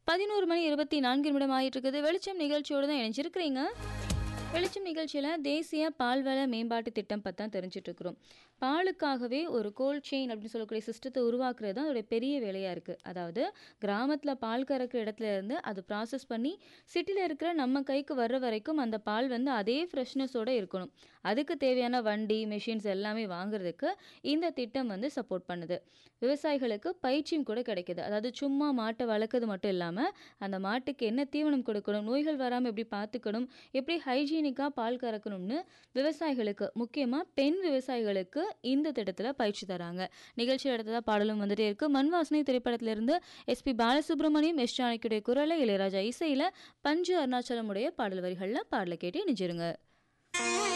பதினோரு மணி இருபத்தி நான்கு நிமிடம் ஆயிட்டு இருக்குது வெளிச்சம் நிகழ்ச்சியோடு தான் இணைஞ்சிருக்கிறீங்க வெளிச்சம் நிகழ்ச்சியில் தேசிய பால்வள மேம்பாட்டு திட்டம் பற்றி தான் தெரிஞ்சுட்டு இருக்கிறோம் பாலுக்காகவே ஒரு கோல்ட் செயின் அப்படின்னு சொல்லக்கூடிய சிஸ்டத்தை உருவாக்குறது தான் அதோடைய பெரிய வேலையாக இருக்குது அதாவது கிராமத்தில் பால் கறக்கிற இடத்துல இருந்து அது ப்ராசஸ் பண்ணி சிட்டியில் இருக்கிற நம்ம கைக்கு வர்ற வரைக்கும் அந்த பால் வந்து அதே ஃப்ரெஷ்னஸோடு இருக்கணும் அதுக்கு தேவையான வண்டி மெஷின்ஸ் எல்லாமே வாங்குறதுக்கு இந்த திட்டம் வந்து சப்போர்ட் பண்ணுது விவசாயிகளுக்கு பயிற்சியும் கூட கிடைக்குது அதாவது சும்மா மாட்டை வளர்க்குறது மட்டும் இல்லாமல் அந்த மாட்டுக்கு என்ன தீவனம் கொடுக்கணும் நோய்கள் வராமல் எப்படி பார்த்துக்கணும் எப்படி ஹைஜீனிக்காக பால் கறக்கணும்னு விவசாயிகளுக்கு முக்கியமாக பெண் விவசாயிகளுக்கு இந்த திட்டத்தில் பயிற்சி தராங்க நிகழ்ச்சி அடுத்ததாக பாடலும் வந்துட்டே இருக்கு மண் வாசனை திரைப்படத்திலிருந்து எஸ்பி பாலசுப்ரமணியம் எஸ் ஜானகியுடைய குரலை இளையராஜா இசையில் பஞ்சு அருணாச்சலமுடைய பாடல் வரிகளில் பாடலை கேட்டு இணைஞ்சிருங்க